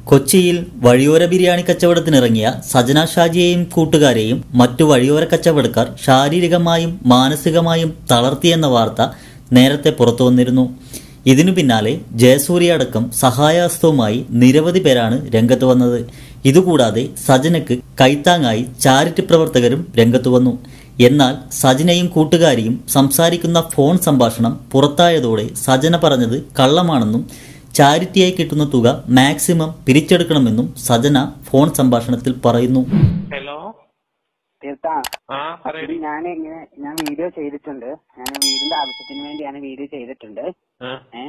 കൊച്ചിയിൽ വഴിയോര ബിരിയാണി കച്ചവടത്തിനിറങ്ങിയ സജന ഷാജിയെയും കൂട്ടുകാരെയും മറ്റു വഴിയോര കച്ചവടക്കാർ ശാരീരികമായും മാനസികമായും തളർത്തിയെന്ന വാർത്ത നേരത്തെ പുറത്തു വന്നിരുന്നു ഇതിനു പിന്നാലെ ജയസൂര്യ അടക്കം സഹായഹസ്തവുമായി നിരവധി പേരാണ് രംഗത്ത് വന്നത് ഇതുകൂടാതെ സജനക്ക് കൈത്താങ്ങായി ചാരിറ്റി പ്രവർത്തകരും രംഗത്തു വന്നു എന്നാൽ സജനയും കൂട്ടുകാരിയും സംസാരിക്കുന്ന ഫോൺ സംഭാഷണം പുറത്തായതോടെ സജന പറഞ്ഞത് കള്ളമാണെന്നും ചാരിറ്റിയായി കിട്ടുന്ന തുക മാക്സിമം പിരിച്ചെടുക്കണമെന്നും സജന ഫോൺ സംഭാഷണത്തിൽ പറയുന്നു ഹലോ തീർത്താ ആ പറയടി ഞാൻ ഇങ്ങനെ ഞാൻ വീഡിയോ ചെയ്തിട്ടുണ്ട് ഞാൻ വീടിന്റെ ആവശ്യത്തിന് വേണ്ടിയാണ് വീഡിയോ ചെയ്തിട്ടുണ്ട് ആ, ഏഹ്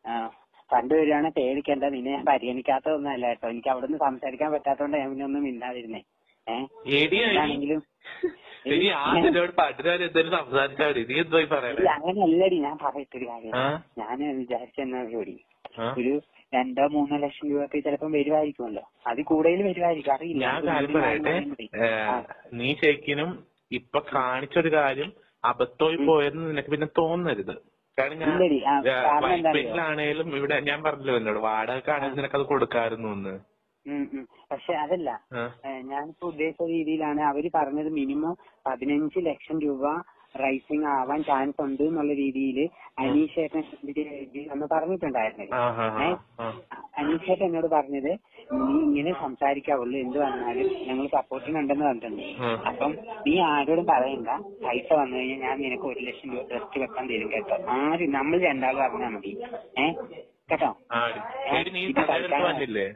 ഫണ്ട് വരികയാണ് പേടിക്കേണ്ട നിന്നെ ഞാൻ പരിഗണിക്കാത്തതൊന്നുമല്ല കേട്ടോ എനിക്ക് അവിടെ നിന്ന് സംസാരിക്കാൻ പറ്റാത്തതുകൊണ്ട് ഞാൻ പിന്നെ ഒന്നും മിണ്ടാതിരുന്നേ ഏഹ് എടി അടി. ആണെങ്കിലും എടി ആദ്യത്തോട് പട്ടുകാർ എന്തെങ്കിലും സംസാരിച്ചാടി നീ എന്തോയി പറയണേ അങ്ങനെയല്ലടി ഞാൻ പറയത്തൊരു കാര്യം ആ ഞാൻ വിചാരിച്ചെന്നാ ജോലി ആ ഒരു രണ്ടോ മൂന്നോ ലക്ഷം രൂപയൊക്കെ ചിലപ്പം വരുമായിരിക്കുമല്ലോ അതിൽ കൂടുതൽ വരുമായിരിക്കും അറിയില്ല ഞാൻ അത് കാര്യം വീടിന് പറയട്ടെ ആണെന്നുണ്ടെങ്കിൽ. ഏ, ആ. നീ ശരിക്കും ഇപ്പൊ കാണിച്ചൊരു കാര്യം അബദ്ധമായി പോയെന്ന് നിനക്ക് പിന്നെ തോന്നരുത് കാരണം ഞാൻ ഇല്ലടി, ആ, കാരണം എന്താ അറിയോ? വൈപ്പിലാണേലും ഇവിടെ ഞാൻ പറഞ്ഞല്ലോ എന്നോട് വാടകക്കാണെങ്കിലും നിനക്കത് കൊടുക്കാമായിരുന്നു എന്ന് ഉം, ഉം. പക്ഷെ അതല്ല ആ, ഏഹ് ഞാനിപ്പോ ഉദ്ദേശിച്ച രീതിയിലാണ് അവര് പറഞ്ഞത് മിനിമം പതിനഞ്ച് ലക്ഷം രൂപ റൈസിങ് ആവാൻ ചാൻസ് ഉണ്ട് എന്നുള്ള രീതിയിൽ അനീഷേട്ടൻ അന്ന് പറഞ്ഞിട്ടുണ്ടായിരുന്നില്ല ആ, ആ, ആ, ആ. അനീഷേട്ടൻ എന്നോട് പറഞ്ഞത് നീ ഇങ്ങനെ സംസാരിക്കാവുള്ളൂ എന്ത് വന്നാലും ഞങ്ങൾ സപ്പോർട്ടിന് ഉണ്ടെന്ന് പറഞ്ഞിട്ടുണ്ട് ഉം. അപ്പം നീ ആരോടും പറയണ്ട പൈസ വന്നു കഴിഞ്ഞാൽ ഞാൻ നിനക്ക് ഒരു ലക്ഷം രൂപ ട്രസ്റ്റ് വെക്കാൻ തരും കേട്ടോ ആരും നമ്മൾ രണ്ടാളും അറിഞ്ഞാൽ മതി ഏഹ് കേട്ടോ ആ, എടി നീ തലേദിവസം വന്നില്ലേ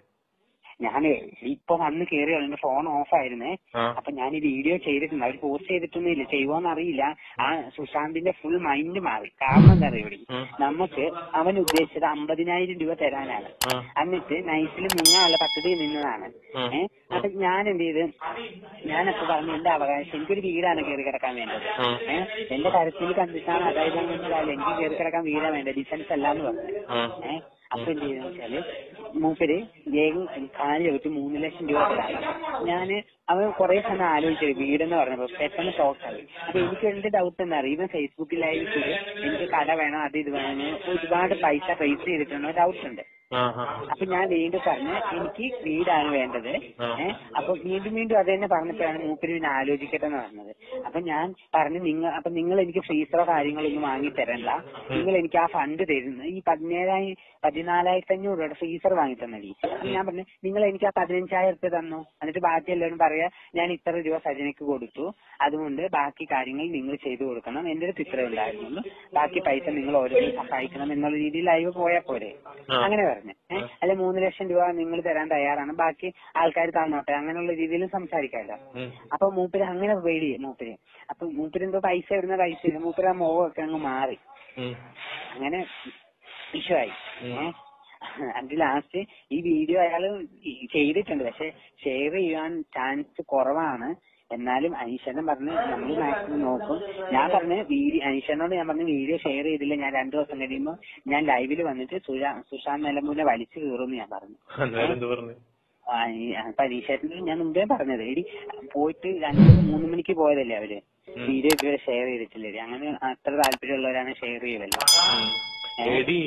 ഞാന് ഇപ്പൊ വന്ന് കേറി എന്റെ ഫോൺ ഓഫ് ആയിരുന്നേ ആ അപ്പൊ ഞാൻ ഈ വീഡിയോ ചെയ്തിട്ടുണ്ട് അവര് പോസ്റ്റ് ചെയ്തിട്ടൊന്നും ഇല്ല ചെയ്യുവോന്ന് അറിയില്ല ആ സുശാന്തിന്റെ ഫുൾ മൈൻഡ് മാറി കാരണം എന്താ അറിയോ ഇവിടെ ഉം. നമുക്ക് അവൻ ഉദ്ദേശിച്ചത് അമ്പതിനായിരം രൂപ തരാനാണ് ആ എന്നിട്ട് നൈസിൽ മുങ്ങാനുള്ള പദ്ധതി നിന്നതാണ് ഉം. ഏഹ് അപ്പൊ ഞാൻ എന്ത് ചെയ്ത് ഞാനപ്പോ പറഞ്ഞു എന്റെ അവകാശം എനിക്കൊരു വീടാണ് കയറി കിടക്കാൻ വേണ്ടത് ഉം. ഏഹ് എന്റെ കരുത്തിൽ കണ്ടിട്ടാണ് അതായത് അങ്ങനെയൊന്നുമല്ല എനിക്ക് കയറി കിടക്കാൻ വീടാ വേണ്ടത് ഡിഫൻസ് അല്ലാന്ന് പറഞ്ഞു ഉം. ഏഹ് അപ്പൊ എന്ത് ചെയ്തെന്ന് വെച്ചാല് മൂപ്പര് വേഗം കാല് ചവിട്ടി മൂന്ന് ലക്ഷം രൂപ തരാം ഞാന് അവൻ കുറെ സമയം ആലോചിച്ചത് വീടെന്ന് പറഞ്ഞപ്പോ പെട്ടെന്ന് ഷോക്കായി അപ്പൊ എനിക്ക് എന്റെ ഡൗട്ട് എന്താ അറിയാം ഇവൻ ഫേസ്ബുക്കിൽ ലൈവ് കൂടി എനിക്ക് കട വേണം അത് ഇത് വേണം എന്ന് ഒരുപാട് പൈസ റേസ് ചെയ്തിട്ടുണ്ടോ ഡൗട്ട് ഉണ്ട് ആ, ആ. അപ്പൊ ഞാൻ വീണ്ടും പറഞ്ഞ് എനിക്ക് വീടാണ് വേണ്ടത് ആ. ഏഹ് അപ്പൊ വീണ്ടും വീണ്ടും അത് തന്നെ പറഞ്ഞപ്പോഴാണ് മൂപ്പര് പിന്നെ ആലോചിക്കട്ടെ എന്ന് പറഞ്ഞത് അപ്പൊ ഞാൻ പറഞ്ഞു നിങ്ങൾ അപ്പൊ നിങ്ങൾ എനിക്ക് ഫ്രീസറോ കാര്യങ്ങളോ ഒന്നും വാങ്ങി തരണ്ട നിങ്ങൾ എനിക്ക് ആ ഫണ്ട് തരുന്നു ഈ പതിനേഴായിരം പതിനാലായിരത്തി അഞ്ഞൂറ് രൂപയുടെ ഫ്രീസർ വാങ്ങി തന്നടി അപ്പൊ ഞാൻ പറഞ്ഞു നിങ്ങൾ എനിക്ക് ആ പതിനഞ്ചായിരം ഉറുപ്പ്യ തന്നു എന്നിട്ട് ബാക്കി എല്ലാവരും പറയാ ഞാൻ ഇത്ര രൂപ സജനയ്ക്ക് കൊടുത്തു അതുകൊണ്ട് ബാക്കി കാര്യങ്ങൾ നിങ്ങൾ ചെയ്തു കൊടുക്കണം എന്റെ അടുത്ത് ഇത്ര ഉണ്ടായിരുന്നുള്ളൂ ബാക്കി പൈസ നിങ്ങൾ ഓരോരുത്തരും സഹായിക്കണം എന്നുള്ള രീതിയിൽ ലൈവ് പോയാൽ പോരെ ആ. അങ്ങനെ പറഞ്ഞു ഏഹ് അല്ലെ മൂന്ന് ലക്ഷം രൂപ നിങ്ങൾ തരാൻ തയ്യാറാണ് ബാക്കി ആൾക്കാർ തന്നോട്ടെ അങ്ങനെയുള്ള രീതിയിലും സംസാരിക്കാമല്ലോ ഉം. അപ്പൊ മൂപ്പര് അങ്ങനെ പേടി മൂപ്പര് അപ്പൊ മൂപ്പര് എന്തോ പൈസ ഇടുന്ന പൈസ ഇല്ല മൂപ്പര് ആ മുഖമൊക്കെ അങ്ങ് മാറി ഉം. അങ്ങനെ ഇഷ്യൂ ആയി ഉം. ഏഹ് അതിന്റെ ലാസ്റ്റ് ഈ വീഡിയോ അയാള് ഈ ചെയ്തിട്ടുണ്ട് പക്ഷെ ഷെയർ ചെയ്യാൻ ചാൻസ് കുറവാണ് എന്നാലും അനീഷേട്ടൻ പറഞ്ഞ് നമ്മൾ മാക്സിമം നോക്കും ഞാൻ പറഞ്ഞ് വീഡിയോ അനീഷേട്ടനോട് ഞാൻ പറഞ്ഞു വീഡിയോ ഷെയർ ചെയ്തില്ല ഞാൻ രണ്ടു ദിവസം കഴിയുമ്പോൾ ഞാൻ ലൈവിൽ വന്നിട്ട് സുഷാ സുശാന്ത് നിലമ്പൂരിനെ വലിച്ചു കീറുമെന്ന് ഞാൻ പറഞ്ഞു അന്നേരം എന്ത് പറഞ്ഞു ആ, ഈ- അപ്പൊ അനീഷേട്ടന് ഞാൻ മുമ്പേ പറഞ്ഞത് എടി പോയിട്ട് രണ്ട് മൂന്ന് മണിക്ക് പോയതല്ലേ അവര് ഉം. വീഡിയോ ഇതുവരെ ഷെയർ ചെയ്തിട്ടില്ലേ അങ്ങനെ അത്ര താല്പര്യമുള്ളവരാണ് ഷെയർ ചെയ്യുമല്ലോ ഉം. എടി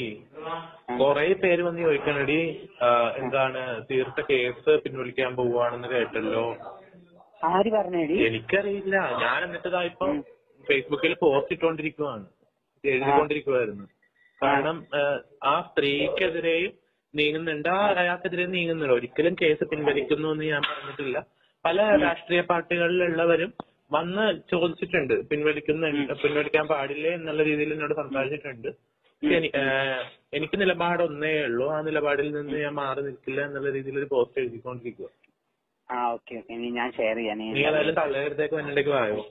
കൊറേ പേര് വന്ന് ചോദിക്കണടി ആ, എന്താണ് തീർത്ത കേസ് പിൻവലിക്കാൻ പോവാണെന്ന് കേട്ടല്ലോ ആര് പറഞ്ഞേടി എനിക്കറിയില്ല ഞാൻ എന്നിട്ട് ദാ ഇപ്പൊ ഫേസ്ബുക്കിൽ പോസ്റ്റ് ഇട്ടുകൊണ്ടിരിക്കുവാണ് എഴുതിക്കൊണ്ടിരിക്കുവായിരുന്നു കാരണം ആ, ആ സ്ത്രീക്കെതിരെയും നീങ്ങുന്നുണ്ട് ആ അയാൾക്കെതിരെ നീങ്ങുന്നുണ്ട് ഒരിക്കലും കേസ് പിൻവലിക്കുന്നു എന്ന് ഞാൻ പറഞ്ഞിട്ടില്ല പല രാഷ്ട്രീയ പാർട്ടികളിലുള്ളവരും വന്ന് ചോദിച്ചിട്ടുണ്ട് പിൻവലിക്കുന്ന പിൻവലിക്കാൻ പാടില്ലേ എന്നുള്ള രീതിയിൽ എന്നോട് സംസാരിച്ചിട്ടുണ്ട് പക്ഷെ എനി- ആ, എനിക്ക് നിലപാട് ഒന്നേ ഉള്ളൂ ആ നിലപാടിൽ നിന്ന് ഞാൻ മാറി നിൽക്കില്ല എന്നുള്ള രീതിയിൽ ഒരു പോസ്റ്റ് എഴുതിക്കൊണ്ടിരിക്കുക ആ ഓക്കെ ഓക്കെ ഇനി ഞാൻ ഷെയർ ചെയ്യാം നീ നീ ഏതായാലും തള്ളേരത്തേക്ക് വന്നിട്ടേക്ക് വായോ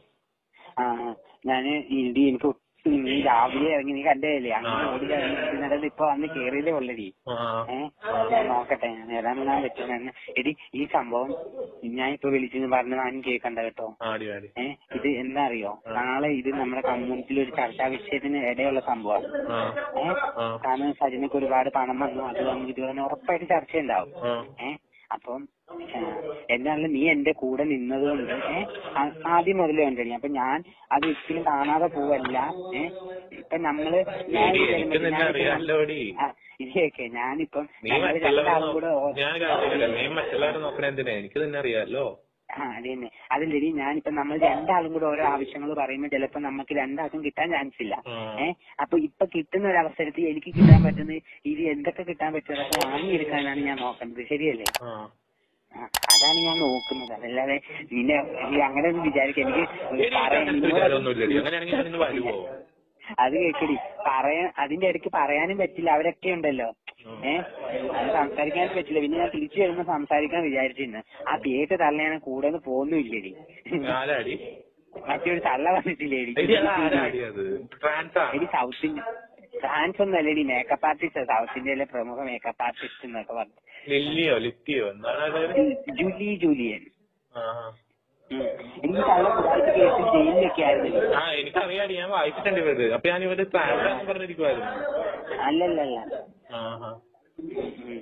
ആ ആ. ഞാന് ഇടി എനിക്ക് ഒട്ടും നീ രാവിലെ ഇറങ്ങി നീ കണ്ടതല്ലേ അങ്ങനെ ഓടി ഇറങ്ങി ഇപ്പൊ വന്ന് കേറിയതേ ഉള്ളടി ആ ഏഹ് ഞാൻ നോക്കട്ടെ ഞാൻ ഏതാണ്ട് ഞാൻ പറ്റുന്ന എടി ഈ സംഭവം ഞാൻ ഇപ്പൊ വിളിച്ചെന്ന് പറഞ്ഞ് ഞാനും കേൾക്കണ്ട കേട്ടോ ആടി ആടി ഏഹ് ഇത് എന്താ അറിയോ നാളെ ഇത് നമ്മുടെ കമ്മ്യൂണിറ്റിയിൽ ഒരു ചർച്ചാ വിഷയത്തിന് ഇടയുള്ള സംഭവമാണ് ആ ഏഹ് ആ കാരണം സജിനക്ക് ഒരുപാട് പണം വന്നു അത് വന്നു ഇത് വന്നു ഉറപ്പായിട്ട് ചർച്ച ഉണ്ടാവും ആ ഏഹ് അപ്പം ഏഹ്, എന്താണെങ്കിലും നീ എന്റെ കൂടെ നിന്നത് കൊണ്ട് ഏഹ്, ആ- ആദ്യം മുതലേ കണ്ടടി അപ്പൊ ഞാൻ അത് ഒരിക്കലും കാണാതെ പോവല്ല ഏഹ് ഇപ്പൊ നമ്മള് ഞാൻ എടി, എനിക്ക് വിചാരിക്കുന്നത് നിന്നെ ഞാനിപ്പോ അറിയാലോടി ആ, ഇതൊക്കെ ഞാനിപ്പം നീ ഞങ്ങള് മറ്റുള്ളവരെ രണ്ടാളും കൂടെ നോ- ഓ- ഞാൻ കാര്യമില്ല നീ മറ്റുള്ളവരെ നോക്കണ എന്തിനാ എനിക്ക് തന്നെ അറിയാലോ ആ അത് തന്നെ അതല്ലടി ഞാനിപ്പോ നമ്മൾ രണ്ടാളും കൂടെ ഓരോ ആവശ്യങ്ങൾ പറയുമ്പോൾ ചിലപ്പോ നമുക്ക് രണ്ടാൾക്കും കിട്ടാൻ ചാൻസ് ഇല്ല ഉം. ഏഹ് അപ്പൊ ഇപ്പൊ കിട്ടുന്ന ഒരു അവസരത്തിൽ എനിക്ക് കിട്ടാൻ പറ്റുന്നത് ഇത് എന്തൊക്കെ കിട്ടാൻ പറ്റും അതൊക്കെ വാങ്ങിയെടുക്കാനാണ് ഞാൻ നോക്കുന്നത് ശരിയല്ലേ ആ. ആ, അതാണ് ഞാൻ നോക്കുന്നത് അതല്ലാതെ നിന്നെ നീ അങ്ങനെ ഒന്നും വിചാരിക്കുക എനിക്ക് എടി, പറയാൻ അങ്ങനത്തെ വിചാരമൊന്നുമില്ലടി അങ്ങനെയാണെങ്കിൽ ഞാൻ ഇന്ന് വരുവോ അത് കേക്കടി പറയാൻ അതിന്റെ ഇടയ്ക്ക് പറയാനും പറ്റില്ല അവരൊക്കെ ഉണ്ടല്ലോ ഏഹ് അത് സംസാരിക്കാനും പറ്റില്ല പിന്നെ ഞാൻ തിരിച്ചു വരുമ്പോ സംസാരിക്കാൻ വിചാരിച്ചിരുന്നു ആ പേട്ട് തള്ള ഞാൻ കൂടെ നിന്ന് പോകുന്നില്ലേടി ആരാടി മറ്റൊരു തള്ള വന്നിട്ടില്ലേടി എടി, അത് ആരാടി അത് ട്രാൻസാ എടി സൗത്ത് ഇന്ത്യ ഫ്രാൻസ് ഒന്നും അല്ലേടി മേക്കപ്പ് ആർട്ടിസ്റ്റ് സൗത്ത് ഇന്ത്യയിലെ പ്രമുഖ മേക്കപ്പ് ആർട്ടിസ്റ്റ് എന്നൊക്കെ പറഞ്ഞു ലില്ലിയോ ലിറ്റിയോ എന്താണ് അത് ജൂലി ജൂലിയൻ ആ. ഉം. എനിക്ക് തള്ള കുട്ടിക്ക് കേസ് ജയിലിലൊക്കെ ആയിരുന്നു ആ എനിക്കറിയാടി ഞാൻ വായിച്ചിട്ടുണ്ട് ഇവര് അപ്പൊ ഞാൻ ഇവര് ട്രാൻസാന്ന് പറഞ്ഞിരിക്കുവായിരുന്നു അല്ലല്ലല്ല ആഹാ. ഉം.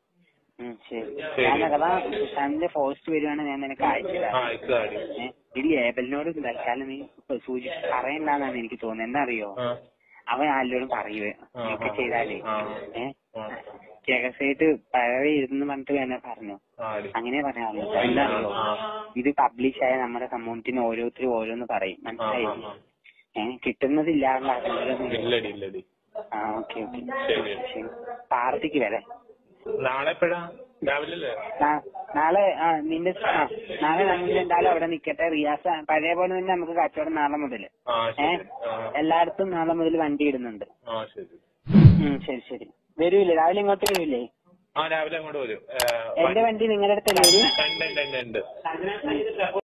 ഉം, ശരി ശരി. ഞാൻ അഥവാ തന്റെ പോസ്റ്റ് വരുവാണെങ്കിൽ ഞാൻ നിനക്ക് അയച്ചു ആ തരാം അയച്ചതാടി ഏഹ് ഇടി ഏബലിനോട് തൽക്കാലം നീ സൂചിച്ച് പറയണ്ടെന്നാണ് എനിക്ക് തോന്നുന്നത് എന്താ അറിയോ ആ. അവൻ ആരോടും പറയുവേ ആ, ഒക്കെ ആ. ചെയ്താലേ ആ. ഏഹ് ആ. രഹസ്യമായിട്ട് പഴവേ ഇരുന്ന് പറഞ്ഞിട്ട് വേണേ പറഞ്ഞു ആടി. അങ്ങനെ പറയാമല്ലോ എന്താ അറിയോ ആ. ഇത് പബ്ലിഷ് ആയ നമ്മുടെ കമ്മ്യൂണിറ്റിന് ഓരോരുത്തരും ഓരോന്ന് പറയും ആ, മനസ്സിലായി ആ, ആ. ഏഹ് കിട്ടുന്നതില്ലാണ്ടാക്കുന്നതൊന്നും ഇല്ലടി ഇല്ലടി ആ ഓക്കെ ഓക്കെ ശരി. ശരി പാർട്ടിക്ക് വരെ നാളെ എപ്പോഴാ രാവിലെ അല്ലേ നാ- നാളെ ആ നിന്റെ ആ നാളെ നമ്മൾ എന്തായാലും അവിടെ നിക്കട്ടെ റിയാസ് പഴയ പോലെ തന്നെ നമുക്ക് കച്ചവടം നാളെ മുതൽ ആ ഏ ശരി ആ. എല്ലായിടത്തും നാളെ മുതൽ വണ്ടി ഇടുന്നുണ്ട് ആ ശരി ഉം ശരി ശരി വരൂല്ലേ രാവിലെ ഇങ്ങോട്ട് വരൂല്ലേ ആ രാവിലെ അങ്ങോട്ട് വരും എന്റെ വണ്ടി നിങ്ങളുടെ അടുത്തല്ലേ വരൂ ഉണ്ട് ഉണ്ട് ഉണ്ട് ഉണ്ട്